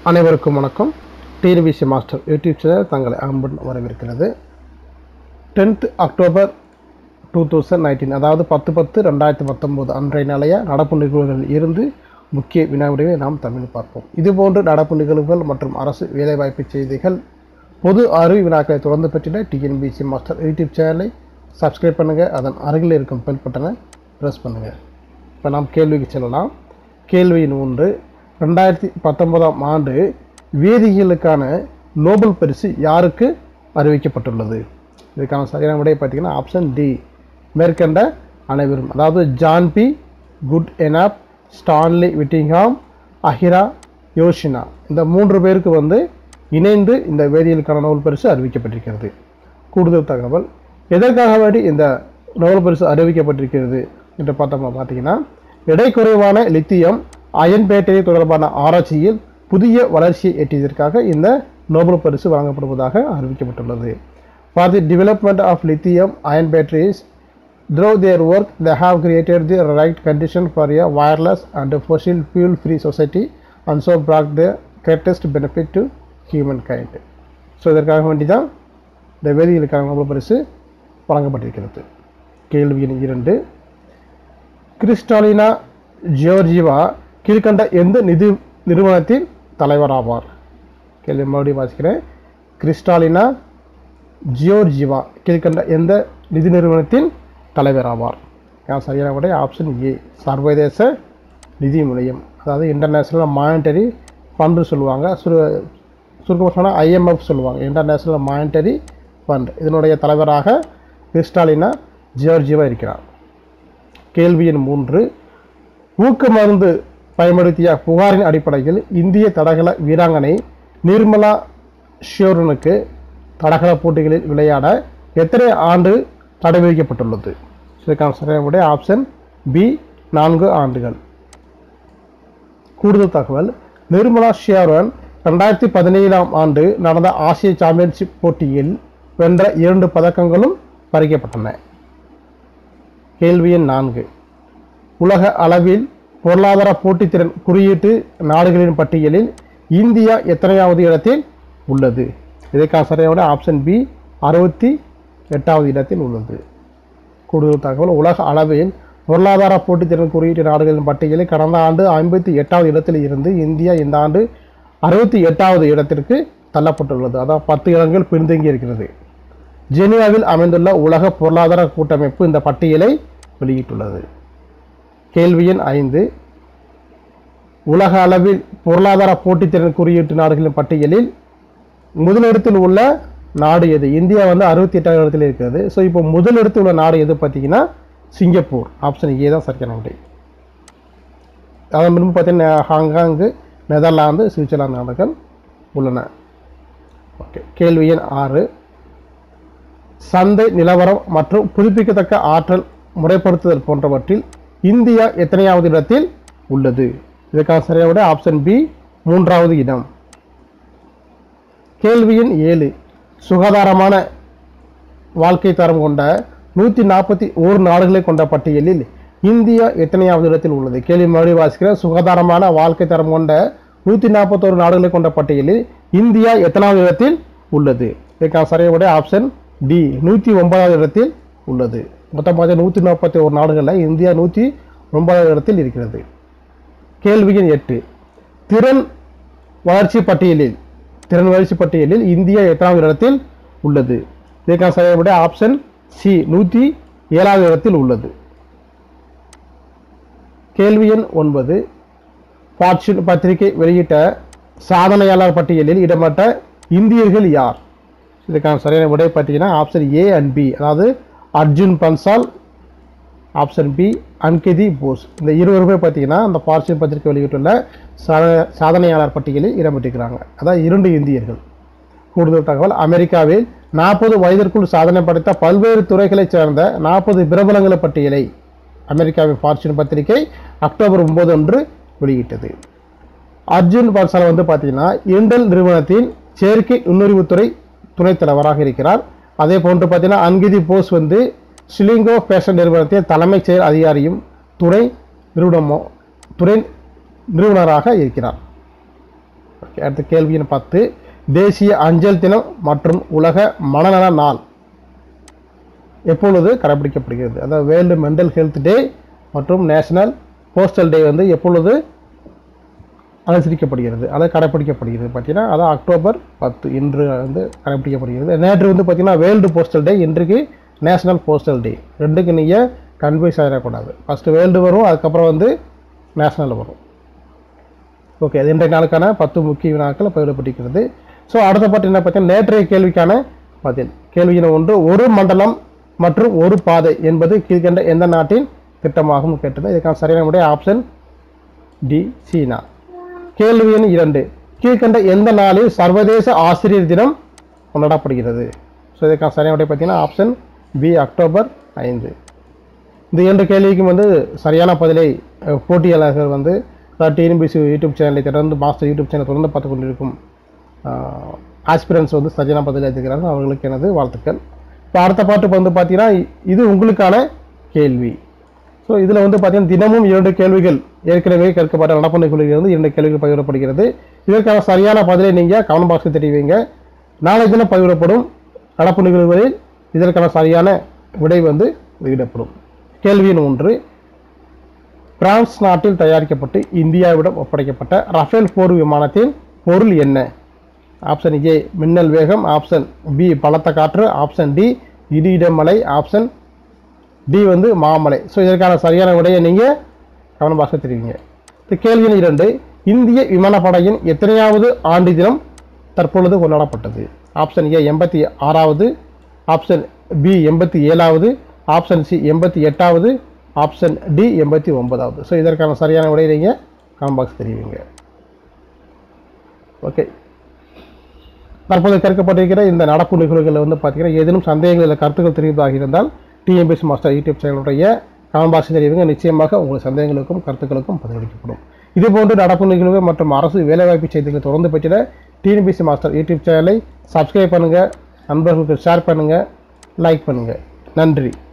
அனைவருக்கும் வணக்கம் TVC master YouTube channel தங்களை அன்புடன் வரவேற்கிறது tenth October two thousand nineteen அதாவது பத்து பத்து ரெண்டாயிரத்தி பத்தொம்போது அன்றைய நிலைய நடப்பு நிகழ்வுகளில் இருந்து முக்கிய வினாவிடையை நாம் தமிழ் பார்ப்போம் இதுபோன்று நடப்பு நிகழ்வுகள் மற்றும் அரசு வேலைவாய்ப்பு செய்திகள் பொது அறிவு வினாக்களை தொடர்ந்து பெற்றிட டிஎன்பிசி மாஸ்டர் யூடியூப் சேனலை சப்ஸ்கிரைப் பண்ணுங்கள் அதன் அருகில் இருக்கும் பெல் பட்டனை ப்ரெஸ் பண்ணுங்கள் இப்போ நாம் கேள்விக்கு செல்லலாம் கேள்வியின் ஒன்று ரெண்டாயிரத்தி பத்தொன்பதாம் ஆண்டு வேதியியலுக்கான நோபல் பரிசு யாருக்கு அறிவிக்கப்பட்டுள்ளது இதுக்கான சரியான விடை பார்த்தீங்கன்னா ஆப்ஷன் டி மேற்கண்ட அனைவரும் அதாவது John B Goodenough Stanley Whittingham Akira Yoshino இந்த மூன்று பேருக்கு வந்து இணைந்து இந்த வேதியியலுக்கான நோபல் பரிசு அறிவிக்கப்பட்டிருக்கிறது கூடுதல் தகவல் எதற்காக வேண்டி இந்த நோபல் பரிசு அறிவிக்கப்பட்டிருக்கிறது என்று பார்த்தோம்னா பார்த்தீங்கன்னா எடை குறைவான லித்தியம் அயன் பேட்டரி தொடர்பான ஆராய்ச்சியில் புதிய வளர்ச்சியை எட்டியதற்காக இந்த நோபல் பரிசு வழங்கப்படுவதாக அறிவிக்கப்பட்டுள்ளது for the development of lithium ion batteries Through their work, they have created the right condition for a wireless and fossil fuel-free society and so brought the greatest benefit to humankind. So இதற்காக வேண்டி தான் இந்த வேதியியலுக்கான Nobel பரிசு வழங்கப்பட்டிருக்கிறது கேள்வி எண் இரண்டு Kristalina ஜியோர்ஜிவா கீழ்கண்ட எந்த நிதி நிறுவனத்தின் தலைவராவார் கேள்வி மறுபடியும் வாசிக்கிறேன் கிறிஸ்டாலினா ஜியோர்ஜிவா கீழ்கண்ட எந்த நிதி நிறுவனத்தின் தலைவராவார் ஏன் சரியான விடை ஆப்ஷன் ஏ சர்வதேச நிதி முனையம் அதாவது இன்டர்நேஷ்னல் மானிட்டரி ஃபண்டு சொல்லுவாங்க சுரு சுருக்கமாக சொன்னால் ஐஎம்எஃப் சொல்லுவாங்க இன்டர்நேஷ்னல் மானிட்டரி ஃபண்ட் இதனுடைய தலைவராக கிறிஸ்டாலினா ஜியோர்ஜிவா இருக்கிறார் கேள்வி எண் மூன்று ஊக்க மருந்து பயன்படுத்திய புகாரின் அடிப்படையில் இந்திய தடகள வீராங்கனை நிர்மலா ஷியோரனுக்கு தடகள போட்டிகளில் விளையாட எத்தனை ஆண்டு தடை விதிக்கப்பட்டுள்ளது இதற்கான சரியான விடை ஆப்ஷன் பி நான்கு ஆண்டுகள் கூடுதல் தகவல் நிர்மலா ஷியாரன் ரெண்டாயிரத்தி பதினேழாம் ஆண்டு நடந்த ஆசிய சாம்பியன்ஷிப் போட்டியில் வென்ற இரண்டு பதக்கங்களும் பறிக்கப்பட்டன கேள்வி எண் நான்கு உலக அளவில் பொருளாதார போட்டித்திறன் குறியீட்டு நாடுகளின் பட்டியலில் இந்தியா எத்தனையாவது இடத்தில் உள்ளது இதற்கான சரியான ஆப்ஷன் பி அறுபத்தி எட்டாவது இடத்தில் உள்ளது கூடுதல் தகவல் உலக அளவில் பொருளாதார போட்டித்திறன் குறியீட்டு நாடுகளின் பட்டியலில் கடந்த ஆண்டு ஐம்பத்தி எட்டாவது இடத்தில் இருந்து இந்தியா இந்த ஆண்டு அறுபத்தி எட்டாவது இடத்திற்கு தள்ளப்பட்டுள்ளது அதாவது பத்து இடங்கள் பின்தங்கி இருக்கிறது ஜெனீவாவில் அமைந்துள்ள உலக பொருளாதார கூட்டமைப்பு இந்த பட்டியலை வெளியிட்டுள்ளது கேள்வி எண் ஐந்து உலக அளவில் பொருளாதார போட்டித்திறன் குறியீட்டு நாடுகளின் பட்டியலில் முதலிடத்தில் உள்ள நாடு எது இந்தியா வந்து அறுபத்தி எட்டாவது இடத்துல இருக்கிறது ஸோ இப்போ முதலிடத்தில் உள்ள நாடு எது பார்த்தீங்கன்னா சிங்கப்பூர் ஆப்ஷன் ஏ தான் சரியான விடை அதன் பின்பு பார்த்தீங்கன்னா ஹாங்காங்கு நெதர்லாந்து சுவிட்சர்லாந்து நாடுகள் உள்ளன ஓகே கேள்வி எண் ஆறு சந்தை நிலவரம் மற்றும் புதுப்பிக்கத்தக்க ஆற்றல் முறைப்படுத்துதல் போன்றவற்றில் இந்தியா எத்தனையாவது இடத்தில் உள்ளது இதற்கான சரியான விட ஆப்ஷன் பி மூன்றாவது இடம் கேள்வி எண் ஏழு சுகாதாரமான வாழ்க்கை தரம் கொண்ட நூற்றி நாற்பத்தி ஓரு நாடுகளை கொண்ட பட்டியலில் இந்தியா எத்தனையாவது இடத்தில் உள்ளது கேள்வி மறுபடியும் வாசிக்கிறேன் சுகாதாரமான வாழ்க்கை தரம் கொண்ட நூற்றி நாற்பத்தோரு நாடுகளை கொண்ட பட்டியலில் இந்தியா எத்தனாவது இடத்தில் உள்ளது இதற்கான சரியான விட ஆப்ஷன் டி நூற்றி ஒன்பதாவது இடத்தில் உள்ளது மொத்தம் பார்த்தா நூற்றி நாற்பத்தி ஒரு நாடுகளில் இந்தியா நூற்றி ஒன்பதாவது இடத்தில் இருக்கிறது கேள்வி எண் எட்டு திறன் வளர்ச்சி பட்டியலில் திறன் வளர்ச்சி பட்டியலில் இந்தியா எட்டாவது இடத்தில் உள்ளது இதற்கான சரியான விட ஆப்ஷன் சி நூற்றி ஏழாவது இடத்தில் உள்ளது கேள்வி எண் ஒன்பது ஃபார்ச்சூன் பத்திரிகை வெளியிட்ட சாதனையாளர் பட்டியலில் இடம்பெற்ற இந்தியர்கள் யார் இதுக்கான சரியான விடை பார்த்தீங்கன்னா ஆப்ஷன் ஏ அண்ட் பி அதாவது அர்ஜுன் பன்சால் ஆப்ஷன் பி அன்கிதி போஸ் இந்த இருவருமே பார்த்தீங்கன்னா அந்த ஃபார்ச்சூன் பத்திரிகை வெளியிட்டுள்ள சாத- சாதனையாளர் பட்டியலில் இடம்பெற்றிருக்கிறாங்க அதாவது இரண்டு இந்தியர்கள் கூடுதல் தகவல் அமெரிக்காவில் நாற்பது வயதிற்குள் சாதனை படைத்த பல்வேறு துறைகளைச் சேர்ந்த நாற்பது பிரபலங்களை பட்டியலை அமெரிக்காவின் ஃபார்ச்சூன் பத்திரிகை அக்டோபர் ஒன்பது அன்று வெளியிட்டது அர்ஜுன் பன்சால் வந்து பார்த்தீங்கன்னா இண்டல் நிறுவனத்தின் செயற்கை நுண்ணறிவுத்துறை துணைத் தலைவராக இருக்கிறார் அதே போன்று பார்த்தீங்கன்னா அன்கிதி போஸ் வந்து ஷிலிங்கோ ஃபேஷன் நிறுவனத்தின் தலைமைச் செயல் அதிகாரியும் துணை நிறுவனமோ துணை நிறுவனராக இருக்கிறார் Okay, அடுத்த கேள்வி எண் பத்து தேசிய அஞ்சல் தினம் மற்றும் உலக மனநல நாள் எப்பொழுது கடைபிடிக்கப்படுகிறது அதாவது வேர்ல்டு மென்டல் ஹெல்த் டே மற்றும் நேஷனல் போஸ்டல் டே வந்து எப்பொழுது அனுசரிக்கப்படுகிறது அதை கடைப்பிடிக்கப்படுகிறது பார்த்தீங்கன்னா அது அக்டோபர் பத்து இன்று வந்து கடைப்பிடிக்கப்படுகிறது நேற்று வந்து பார்த்தீங்கன்னா வேர்ல்டு போஸ்டல் டே இன்றைக்கு நேஷனல் போஸ்டல் டே ரெண்டுக்கு நீங்கள் கன்ஃபியூஸ் ஆகிடக்கூடாது ஃபஸ்ட்டு வேர்ல்டு வரும் அதுக்கப்புறம் வந்து நேஷனல் வரும் ஓகே அது இன்றைய நாளுக்கான பத்து முக்கிய வினாக்கள் பகிரப்பட்டிருக்கிறது ஸோ அடுத்த பாட்டு என்ன பார்த்தீங்கன்னா நேற்றைய கேள்விக்கான பதில் கேள்வியின் ஒன்று ஒரு மண்டலம் மற்றும் ஒரு பாதை என்பது கீழ்கண்ட எந்த நாட்டின் திட்டமாகும் கேட்டது இதுக்கான சரியான விடை ஆப்ஷன் டி சீனா கேள்வி எண் இரண்டு கீழ்கண்ட எந்த நாளில் சர்வதேச ஆசிரியர் தினம் கொண்டாடப்படுகிறது ஸோ இதுக்கான சரியான விடை பார்த்தீங்கன்னா ஆப்ஷன் பி அக்டோபர் ஐந்து இந்த இரண்டு கேள்விக்கும் வந்து சரியான பதிலை அஹ், போட்டியாளர்கள் வந்து டிஎன்பிசி யூடியூப் சேனலை தொடர்ந்து மாஸ்டர் யூடியூப் சேனல் தொடர்ந்து பார்த்து கொண்டிருக்கும் ஆஸ்பிரன்ஸ் வந்து சரியான பதிலை எடுத்துக்கிறார்கள் அவர்களுக்கு எனது வாழ்த்துக்கள் இப்போ அடுத்த பாட்டு வந்து பார்த்தீங்கன்னா இது உங்களுக்கான கேள்வி ஸோ இதில் வந்து பார்த்தீங்கன்னா தினமும் இரண்டு கேள்விகள் ஏற்கனவே கேட்கப்பட்ட நடப்பு நிகழ்வுகளிலிருந்து இரண்டு கேள்விகள் பகிரப்படுகிறது இதற்கான சரியான பதிலை நீங்கள் கமெண்ட் பாக்ஸில் தெரிவிங்க நாளை தினம் பகிரப்படும் நடப்பு நிகழ்வுகளில் இதற்கான சரியான விடை வந்து வெளியிடப்படும் கேள்வி எண் ஒன்று பிரான்ஸ் நாட்டில் தயாரிக்கப்பட்டு இந்தியாவிடம் ஒப்படைக்கப்பட்ட ரஃபேல் போர் விமானத்தின் பொருள் என்ன ஆப்ஷன் ஏ மின்னல் வேகம் ஆப்ஷன் பி பலத்த காற்று ஆப்ஷன் டி இடி இடைமலை ஆப்ஷன் டி வந்து மாமலை ஸோ இதற்கான சரியான விடையை நீங்கள் கவன பாக்ஸில் தெரிவிங்க இந்த கேள்வி எண் இரண்டு இந்திய விமானப்படையின் எத்தனையாவது ஆண்டு தினம் தற்பொழுது கொண்டாடப்பட்டது ஆப்ஷன் ஏ எண்பத்தி ஆறாவது ஆப்ஷன் பி எண்பத்தி ஏழாவது ஆப்ஷன் சி எண்பத்தி எட்டாவது ஆப்ஷன் டி எண்பத்தி ஒன்பதாவது ஸோ இதற்கான சரியான விடையை நீங்கள் கமெண்ட் பாக்ஸ் தெரிவிங்க ஓகே தற்போது கேட்கப்பட்டிருக்கிற இந்த நடப்பு நிகழ்வுகளில் வந்து பார்த்தீங்கன்னா ஏதேனும் சந்தேகங்கள் இல்லை கருத்துக்கள் தெரிவிப்பதாக இருந்தால் டிஎம்பிஎஸ் மாஸ்டர் யூடியூப் சேனலுடைய கமெண்ட் பாக்ஸில் தெரிவிங்க நிச்சயமாக உங்கள் சந்தேகங்களுக்கும் கருத்துக்களுக்கும் பதிலளிக்கப்படும் இதுபோன்று நடப்பு நிகழ்வுகள் மற்றும் அரசு வேலைவாய்ப்பு செய்திகளை தொடர்ந்து பெற்றிட டிஎன்பிசி மாஸ்டர் யூடியூப் சேனலை சப்ஸ்கிரைப் பண்ணுங்கள் நண்பர்களுக்கு ஷேர் பண்ணுங்கள் லைக் பண்ணுங்கள் நன்றி